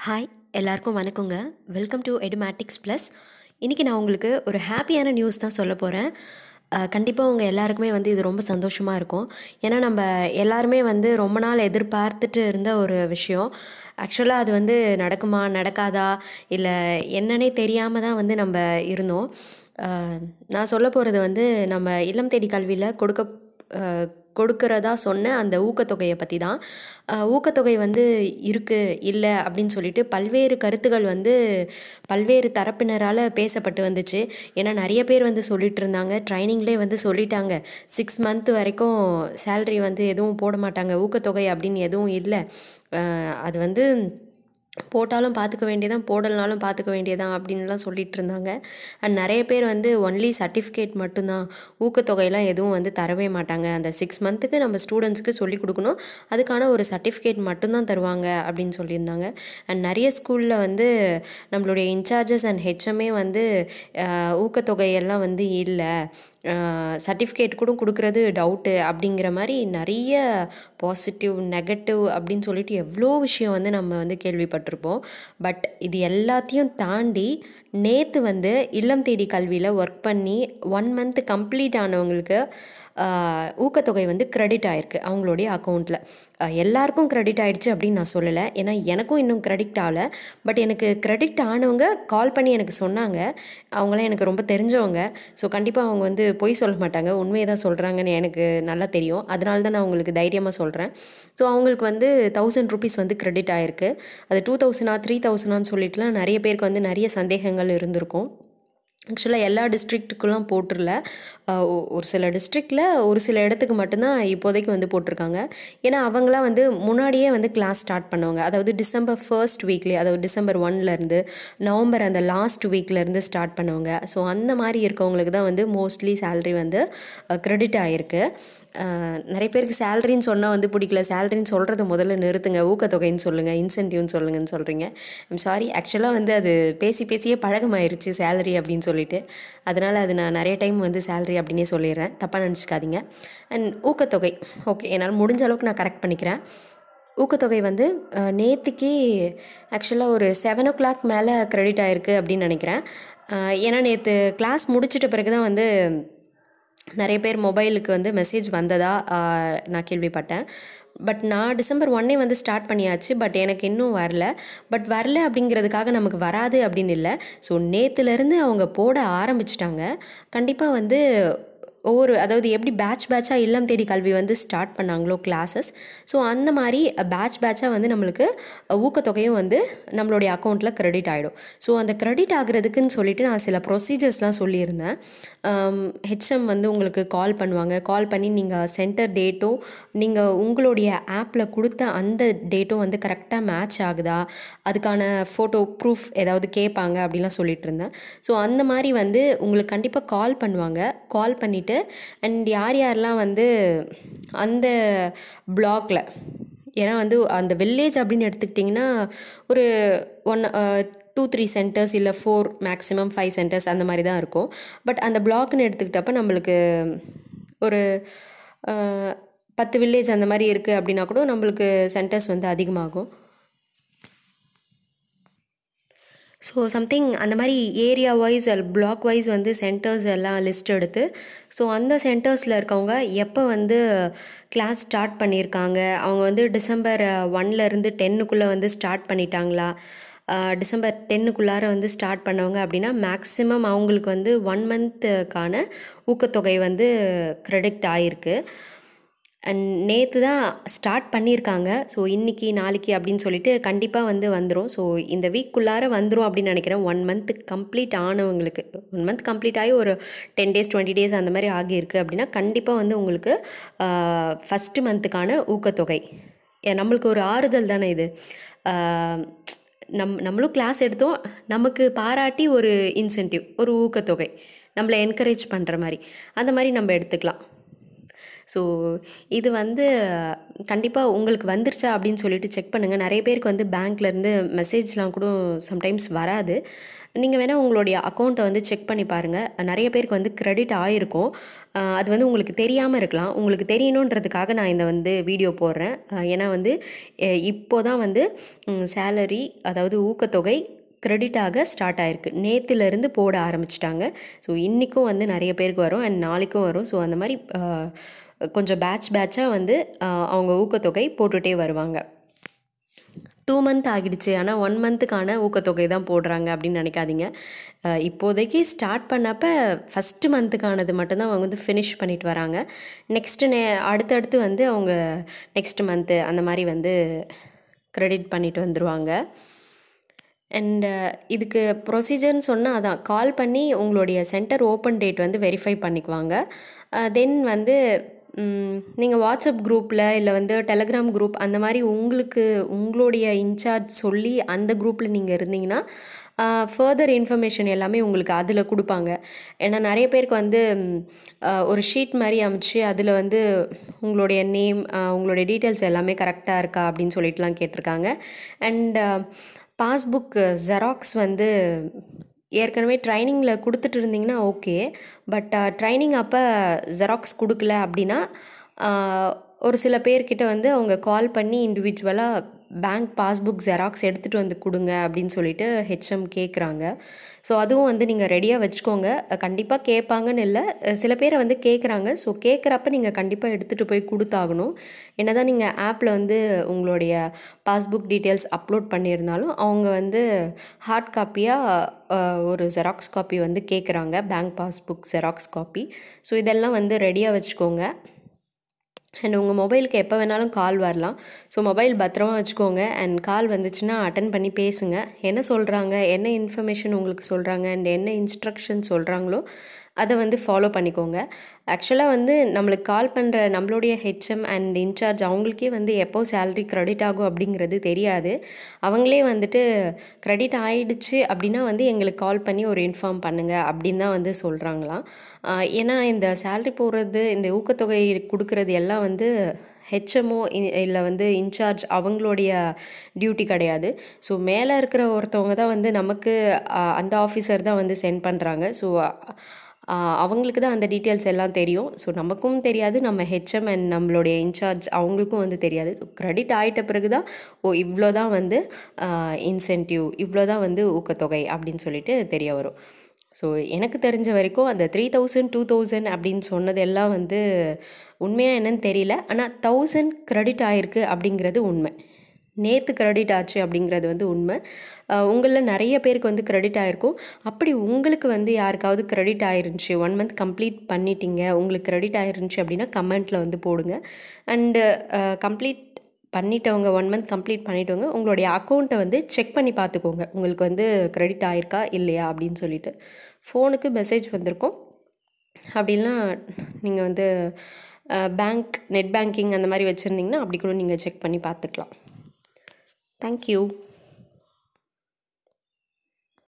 hi எல்லாருக்கும் வணக்கங்க welcome to Edumatics plus இன்றைக்கி நான் உங்களுக்கு ஒரு ஹாப்பியான நியூஸ் தான் சொல்ல போகிறேன் கண்டிப்பாக உங்கள் எல்லாருக்குமே வந்து இது ரொம்ப சந்தோஷமாக இருக்கும் ஏன்னா நம்ம எல்லாருமே வந்து ரொம்ப நாள் எதிர்பார்த்துட்டு இருந்த ஒரு விஷயம் ஆக்சுவலாக அது வந்து நடக்குமா நடக்காதா இல்லை என்னன்னே தெரியாமல் தான் வந்து நம்ம இருந்தோம் அஹ், நான் சொல்ல போகிறது வந்து நம்ம இல்லம் தேடி கல்வியில் கொடுக்க அஹ், கொடுக்கறதா சொன்ன அந்த ஊக்கத்தொகையை பற்றி தான் அஹ், ஊக்கத்தொகை வந்து இருக்குது இல்லை அப்படின்னு சொல்லிட்டு பல்வேறு கருத்துகள் வந்து பல்வேறு தரப்பினரால் பேசப்பட்டு வந்துச்சு ஏன்னா நிறைய பேர் வந்து சொல்லிட்டு இருந்தாங்க ட்ரைனிங்லேயே வந்து சொல்லிட்டாங்க சிக்ஸ் மந்த் வரைக்கும் சேல்ரி வந்து எதுவும் போட மாட்டாங்க ஊக்கத்தொகை அப்படின்னு எதுவும் இல்லை அஹ், அது வந்து போட்டாலும் பார்த்துக்க வேண்டியதான் போடலனாலும் பார்த்துக்க வேண்டியதான் அப்படின்லாம் சொல்லிட்டு இருந்தாங்க அண்ட் நிறைய பேர் வந்து ஒன்லி சர்டிஃபிகேட் மட்டும்தான் ஊக்கத்தொகையெல்லாம் எதுவும் வந்து தரவே மாட்டாங்க அந்த சிக்ஸ் மந்த்துக்கு நம்ம ஸ்டூடெண்ட்ஸ்க்கு சொல்லி கொடுக்கணும் அதுக்கான ஒரு சர்டிஃபிகேட் மட்டும்தான் தருவாங்க அப்படின்னு சொல்லியிருந்தாங்க அண்ட் நிறைய ஸ்கூலில் வந்து நம்மளுடைய இன்சார்ஜஸ் அண்ட் ஹெச்எம்ஏ வந்து அஹ், ஊக்கத்தொகையெல்லாம் வந்து இல்லை சர்டிஃபிகேட் கூட கொடுக்குறது டவுட்டு அப்படிங்கிற மாதிரி நிறைய பாசிட்டிவ் நெகட்டிவ் அப்படின்னு சொல்லிட்டு எவ்வளோ விஷயம் வந்து நம்ம வந்து கேள்விப்பட்டிருப்போம் பட் இது எல்லாத்தையும் தாண்டி நேற்று வந்து இல்லம் தேடி கல்வியில் ஒர்க் பண்ணி ஒன் மந்த் கம்ப்ளீட் ஆனவங்களுக்கு ஆஹ், ஊக்கத்தொகை வந்து கிரெடிட் ஆயிருக்கு அவங்களுடைய அக்கௌண்ட்டில் எல்லாருக்கும் கிரெடிட் ஆயிடுச்சு அப்படின்னு நான் சொல்லலை ஏன்னா எனக்கும் இன்னும் கிரெடிட் ஆகலை பட் எனக்கு கிரெடிட் ஆனவங்க கால் பண்ணி எனக்கு சொன்னாங்க அவங்களாம் எனக்கு ரொம்ப தெரிஞ்சவங்க ஸோ கண்டிப்பாக அவங்க வந்து பொய் சொல்ல மாட்டாங்க உண்மையை தான் சொல்கிறாங்கன்னு எனக்கு நல்லா தெரியும் அதனால தான் நான் உங்களுக்கு தைரியமாக சொல்கிறேன் ஸோ அவங்களுக்கு வந்து தௌசண்ட் ருபீஸ் வந்து கிரெடிட் ஆயிருக்கு அது டூ தௌசண்டா த்ரீ தௌசண்டான்னு சொல்லிட்டுலாம் நிறைய பேருக்கு வந்து நிறைய சந்தேகங்கள் இருந்திருக்கும் ஆக்சுவலாக எல்லா டிஸ்ட்ரிக்ட்டுக்குலாம் போட்டுரல அஹ் ஒ- ஒரு சில டிஸ்ட்ரிக்டில் ஒரு சில இடத்துக்கு மட்டும்தான் இப்போதைக்கு வந்து போட்டிருக்காங்க ஏன்னா அவங்களாம் வந்து முன்னாடியே வந்து கிளாஸ் ஸ்டார்ட் பண்ணுவாங்க அதாவது டிசம்பர் ஃபர்ஸ்ட் வீக்லேயே அதாவது டிசம்பர் ஒன்லேருந்து நவம்பர் அந்த லாஸ்ட் வீக்லேருந்து ஸ்டார்ட் பண்ணுவாங்க ஸோ அந்த மாதிரி இருக்கவங்களுக்கு தான் வந்து மோஸ்ட்லி சேலரி வந்து கிரெடிட் ஆகிருக்கு நிறைய பேருக்கு சேலரின்னு சொன்னால் வந்து பிடிக்கல சேலரின்னு சொல்கிறத முதல்ல நிறுத்துங்க ஊக்கத்தொகைன்னு சொல்லுங்கள் இன்சென்டிவ்னு சொல்லுங்கன்னு சொல்கிறீங்க ஐம் சாரி ஆக்சுவலாக வந்து அது பேசி பேசியே பழக்கமாயிருச்சு சேலரி அப்படின்னு சொல்லிட்டு அதனால் அது நான் நிறைய டைம் வந்து சேலரி அப்படின்னே சொல்லிடுறேன் தப்பாக நினச்சிக்காதீங்க அண்ட் ஊக்கத்தொகை ஓகே என்னால் முடிஞ்ச அளவுக்கு நான் கரெக்ட் பண்ணிக்கிறேன் ஊக்கத்தொகை வந்து அஹ், நேத்திக்கு ஆக்சுவலாக ஒரு செவன் ஓ கிளாக் மேலே கிரெடிட் ஆயிருக்கு அப்படின்னு நினைக்கிறேன் அஹ், ஏன்னா நேற்று கிளாஸ் முடிச்சிட்ட பிறகு தான் வந்து நிறைய பேர் மொபைலுக்கு வந்து மெசேஜ் வந்ததா ஆஹ், நான் கேள்விப்பட்டேன் பட் நான் டிசம்பர் ஒன்னே வந்து ஸ்டார்ட் பண்ணியாச்சு பட் எனக்கு இன்னும் வரல பட் வரல அப்படிங்கிறதுக்காக நமக்கு வராது அப்படின்னு இல்லை ஸோ நேற்றுலேருந்து அவங்க போட ஆரம்பிச்சிட்டாங்க கண்டிப்பாக வந்து ஒவ்வொரு அதாவது எப்படி பேட்ச் பேட்சாக இல்லம் தேடி கல்வி வந்து ஸ்டார்ட் பண்ணாங்களோ கிளாஸஸ் ஸோ அந்த மாதிரி பேட்ச் பேட்சாக வந்து நம்மளுக்கு ஊக்கத்தொகையும் வந்து நம்மளுடைய அக்கௌண்ட்டில் கிரெடிட் ஆகிடும் ஸோ அந்த கிரெடிட் ஆகுறதுக்குன்னு சொல்லிட்டு நான் சில ப்ரொசீஜர்ஸ்லாம் சொல்லியிருந்தேன் ஹெச்எம் வந்து உங்களுக்கு கால் பண்ணுவாங்க கால் பண்ணி நீங்கள் சென்டர் டேட்டும் நீங்கள் உங்களுடைய ஆப்பில் கொடுத்த அந்த டேட்டும் வந்து கரெக்டாக மேட்ச் ஆகுதா அதுக்கான ஃபோட்டோ ப்ரூஃப் ஏதாவது கேட்பாங்க அப்படிலாம் சொல்லிட்டு இருந்தேன் ஸோ அந்த மாதிரி வந்து உங்களுக்கு கண்டிப்பாக கால் பண்ணுவாங்க கால் பண்ணிவிட்டு அண்ட் யார் யாரெல்லாம் வந்து அந்த பிளாக்ல ஏன்னா வந்து அந்த வில்லேஜ் அப்படின்னு எடுத்துக்கிட்டிங்கன்னா ஒரு ஒன் டூ த்ரீ சென்டர்ஸ் இல்லை ஃபோர் மேக்ஸிமம் ஃபைவ் சென்டர்ஸ் அந்த மாதிரி தான் இருக்கும் பட் அந்த பிளாக்னு எடுத்துக்கிட்டப்ப நம்மளுக்கு ஒரு அஹ், பத்து வில்லேஜ் அந்த மாதிரி இருக்குது அப்படின்னா கூட நம்மளுக்கு சென்டர்ஸ் வந்து அதிகமாகும் ஸோ சம்திங் அந்த மாதிரி ஏரியா வைஸ் பிளாக் வைஸ் வந்து சென்டர்ஸ் எல்லாம் லிஸ்ட் எடுத்து ஸோ அந்த சென்டர்ஸில் இருக்கவங்க எப்போ வந்து கிளாஸ் ஸ்டார்ட் பண்ணியிருக்காங்க அவங்க வந்து டிசம்பர் ஒன்லேருந்து டென்னுக்குள்ளே வந்து ஸ்டார்ட் பண்ணிட்டாங்களா அஹ், டிசம்பர் டென்னுக்குள்ளார வந்து ஸ்டார்ட் பண்ணவங்க அப்படின்னா மேக்ஸிமம் அவங்களுக்கு வந்து ஒன் மந்த்துக்கான ஊக்கத்தொகை வந்து கிரெடிட் ஆகிருக்கு அண்ட் நேற்று தான் ஸ்டார்ட் பண்ணியிருக்காங்க ஸோ இன்றைக்கி நாளைக்கு அப்படின்னு சொல்லிட்டு கண்டிப்பாக வந்து வந்துடும் ஸோ இந்த வீக்குள்ளார வந்துடும் அப்படின்னு நினைக்கிறேன் ஒன் மந்த் கம்ப்ளீட் ஆனவங்களுக்கு ஒன் மந்த் கம்ப்ளீட் ஆகி ஒரு டென் டேஸ் டுவெண்ட்டி டேஸ் அந்த மாதிரி ஆகியிருக்கு அப்படின்னா கண்டிப்பாக வந்து உங்களுக்கு ஃபஸ்ட்டு மந்த்துக்கான ஊக்கத்தொகை ஏ, நம்மளுக்கு ஒரு ஆறுதல் தானே இது ஆஹ், நம் நம்மளும் கிளாஸ் எடுத்தோம் நமக்கு பாராட்டி ஒரு இன்சென்டிவ் ஒரு ஊக்கத்தொகை நம்மளை என்கரேஜ் பண்ணுற மாதிரி அந்த மாதிரி நம்ம எடுத்துக்கலாம் ஸோ இது வந்து கண்டிப்பாக உங்களுக்கு வந்துருச்சா அப்படின்னு சொல்லிட்டு செக் பண்ணுங்கள் நிறைய பேருக்கு வந்து பேங்க்லேருந்து மெசேஜ்லாம் கூட சம்டைம்ஸ் வராது நீங்கள் வேணால் உங்களுடைய அக்கௌண்ட்டை வந்து செக் பண்ணி பாருங்கள் நிறைய பேருக்கு வந்து கிரெடிட் ஆகிருக்கும் அஹ் அது வந்து உங்களுக்கு தெரியாமல் இருக்கலாம் உங்களுக்கு தெரியணுன்றதுக்காக நான் இந்த வந்து வீடியோ போடுறேன் அஹ் ஏன்னா வந்து இப்போ தான் வந்து சேலரி அதாவது ஊக்கத்தொகை கிரெடிட் ஆக ஸ்டார்ட் ஆயிருக்கு நேற்றுலேருந்து போட ஆரம்பிச்சிட்டாங்க ஸோ இன்றைக்கும் வந்து நிறைய பேருக்கு வரும் அண்ட் நாளைக்கும் வரும் ஸோ அந்த மாதிரி அஹ், கொஞ்சம் பேட்ச் பேட்சாக வந்து அஹ், அவங்க ஊக்கத்தொகை போட்டுகிட்டே வருவாங்க டூ மந்த் ஆகிடுச்சு ஆனால் ஒன் மந்த்துக்கான ஊக்கத்தொகை தான் போடுறாங்க அப்படின்னு நினைக்காதீங்க அஹ் இப்போதைக்கு ஸ்டார்ட் பண்ணப்போ ஃபஸ்ட்டு மந்த்துக்கானது மட்டும்தான் அவங்க வந்து ஃபினிஷ் பண்ணிட்டு வராங்க நெக்ஸ்ட்டு நே அடுத்தடுத்து வந்து அவங்க நெக்ஸ்ட் மந்த்து அந்த மாதிரி வந்து க்ரெடிட் பண்ணிட்டு வந்துடுவாங்க அண்ட் இதுக்கு ப்ரொசீஜர்னு சொன்னால் அதான் கால் பண்ணி உங்களுடைய சென்டர் ஓப்பன் டேட் வந்து வெரிஃபை பண்ணிக்குவாங்க தென் வந்து நீங்கள் வாட்ஸ்அப் குரூப்பில் இல்லை வந்து டெலகிராம் குரூப் அந்த மாதிரி உங்களுக்கு உங்களுடைய இன்சார்ஜ் சொல்லி அந்த குரூப்பில் நீங்கள் இருந்தீங்கன்னா ஃபர்தர் இன்ஃபர்மேஷன் எல்லாமே உங்களுக்கு அதில் கொடுப்பாங்க ஏன்னா நிறைய பேருக்கு வந்து ம், ஆஹ், ஒரு ஷீட் மாதிரி அமைச்சு அதில் வந்து உங்களுடைய நேம் உங்களுடைய டீட்டெயில்ஸ் எல்லாமே கரெக்டாக இருக்கா அப்படின்னு சொல்லிட்டுலாம் கேட்டிருக்காங்க அண்ட் பாஸ்புக் ஜெராக்ஸ் வந்து ஏற்கனவே ட்ரைனிங்கில் கொடுத்துட்டு இருந்தீங்கன்னா ஓகே பட் ட்ரைனிங் அப்போ ஜெராக்ஸ் கொடுக்கல அப்படின்னா ஆஹ், ஒரு சில பேர்கிட்ட வந்து அவங்க கால் பண்ணி இண்டிவிஜுவலாக பேங்க் பாஸ்புக் ஜெராக்ஸ் எடுத்துகிட்டு வந்து கொடுங்க அப்படின்னு சொல்லிட்டு ஹெச்எம் கேட்குறாங்க ஸோ அதுவும் வந்து நீங்கள் ரெடியாக வச்சுக்கோங்க கண்டிப்பாக கேட்பாங்கன்னு இல்லை சில பேரை வந்து கேட்குறாங்க ஸோ கேட்குறப்ப நீங்கள் கண்டிப்பாக எடுத்துகிட்டு போய் கொடுத்தாகணும் என்னதான் நீங்கள் ஆப்பில் வந்து உங்களுடைய பாஸ்புக் டீட்டெயில்ஸ் அப்லோட் பண்ணியிருந்தாலும் அவங்க வந்து ஹார்ட் காப்பியாக ஒரு ஜெராக்ஸ் காப்பி வந்து கேட்குறாங்க bank passbook xerox copy so இதெல்லாம் வந்து ரெடியாக வச்சுக்கோங்க அண்ட் உங்கள் மொபைலுக்கு எப்போ வேணாலும் கால் வரலாம் ஸோ மொபைல் பத்திரமா வச்சுக்கோங்க அண்ட் கால் வந்துச்சுன்னா அட்டன் பண்ணி பேசுங்க என்ன சொல்கிறாங்க என்ன இன்ஃபர்மேஷன் உங்களுக்கு சொல்கிறாங்க அண்ட் என்ன இன்ஸ்ட்ரக்ஷன் சொல்கிறாங்களோ அதை வந்து ஃபாலோ பண்ணிக்கோங்க ஆக்சுவலாக வந்து நம்மளுக்கு கால் பண்ணுற நம்மளுடைய ஹெச்எம் அண்ட் இன்சார்ஜ் அவங்களுக்கே வந்து எப்போ சேலரி க்ரெடிட் ஆகும் அப்படிங்கிறது தெரியாது அவங்களே வந்துட்டு க்ரெடிட் ஆயிடுச்சு அப்படின்னா வந்து எங்களுக்கு கால் பண்ணி ஒரு இன்ஃபார்ம் பண்ணுங்கள் அப்படின்னு தான் வந்து சொல்கிறாங்களாம் ஆஹ் ஏன்னா இந்த சேலரி போடுறது இந்த ஊக்கத்தொகை கொடுக்கறது எல்லாம் வந்து ஹெச்எம்ஓ இல்லை வந்து இன்சார்ஜ் அவங்களுடைய டியூட்டி கிடையாது ஸோ மேலே இருக்கிற ஒருத்தவங்க தான் வந்து நமக்கு ஆஹ் அந்த ஆஃபீஸர் தான் வந்து சென்ட் பண்ணுறாங்க ஸோ அவங்களுக்கு தான் அந்த டீட்டெயில்ஸ் எல்லாம் தெரியும் ஸோ நமக்கும் தெரியாது நம்ம ஹெச்எம் அண்ட் நம்மளுடைய இன்சார்ஜ் அவங்களுக்கும் வந்து தெரியாது ஸோ க்ரெடிட் ஆகிட்ட பிறகு தான் ஓ இவ்வளோ தான் வந்து இன்சென்டிவ் இவ்வளோ தான் வந்து ஊக்கத்தொகை அப்படின்னு சொல்லிட்டு தெரிய வரும் ஸோ எனக்கு தெரிஞ்ச வரைக்கும் அந்த த்ரீ தௌசண்ட் டூ தௌசண்ட் அப்படின்னு சொன்னதெல்லாம் வந்து உண்மையாக என்னன்னு தெரியல ஆனால் தௌசண்ட் கிரெடிட் ஆயிருக்கு அப்படிங்கிறது உண்மை நேற்று கிரெடிட் ஆச்சு அப்படிங்கிறது வந்து உண்மை உங்களில் நிறைய பேருக்கு வந்து கிரெடிட் ஆயிருக்கும் அப்படி உங்களுக்கு வந்து யாருக்காவது கிரெடிட் ஆயிருந்துச்சு ஒன் மந்த் கம்ப்ளீட் பண்ணிட்டீங்க உங்களுக்கு கிரெடிட் ஆயிருந்துச்சு அப்படின்னா கமெண்ட்டில் வந்து போடுங்க அண்டு கம்ப்ளீட் பண்ணிட்டவங்க ஒன் மந்த் கம்ப்ளீட் பண்ணிட்டவங்க உங்களுடைய அக்கௌண்ட்டை வந்து செக் பண்ணி பார்த்துக்கோங்க உங்களுக்கு வந்து கிரெடிட் ஆயிருக்கா இல்லையா அப்படின்னு சொல்லிட்டு ஃபோனுக்கு மெசேஜ் வந்திருக்கும் அப்படின்னா நீங்கள் வந்து பேங்க் நெட் பேங்கிங் அந்த மாதிரி வச்சுருந்தீங்கன்னா அப்படி கூட நீங்கள் செக் பண்ணி பார்த்துக்கலாம் தேங்க்யூ